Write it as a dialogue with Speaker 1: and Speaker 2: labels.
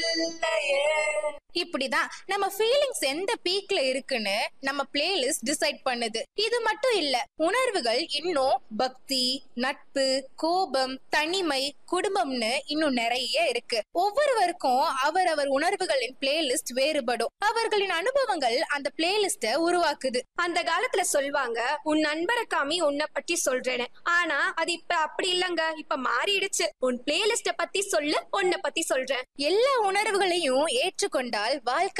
Speaker 1: இல்லையே
Speaker 2: இப்படிதான் நம்ம ஃபீலிங்ஸ் எந்த பீக்ல இருக்குன்னு நம்ம பிளேலிஸ்ட் டிசைட் பண்ணுது இது மட்டும் இல்ல உணர்வுகள் இன்னும் பக்தி நட்பு கோபம் தனிமை குடும்பம்னு இன்னும் நிறைய இருக்கு ஒவ்வொருவருக்கும் அவரவர் உணர்வுகளின் பிளேலிஸ்ட் வேறுபடும் அவர்களின் அனுபவங்கள் அந்த பிளேலிஸ்ட உருவாக்குது
Speaker 3: அந்த காலத்துல சொல்வாங்க உன் நண்பரை காமி உன்னை பற்றி சொல்றேன்னு ஆனா அது இப்ப அப்படி இல்லங்க இப்ப மாறிடுச்சு உன் பிளேலிஸ்ட பத்தி சொல்லு உன்னை பத்தி சொல்றேன்
Speaker 2: எல்லா உணர்வுகளையும் ஏற்றுக்கொண்டால் வாழ்க்கை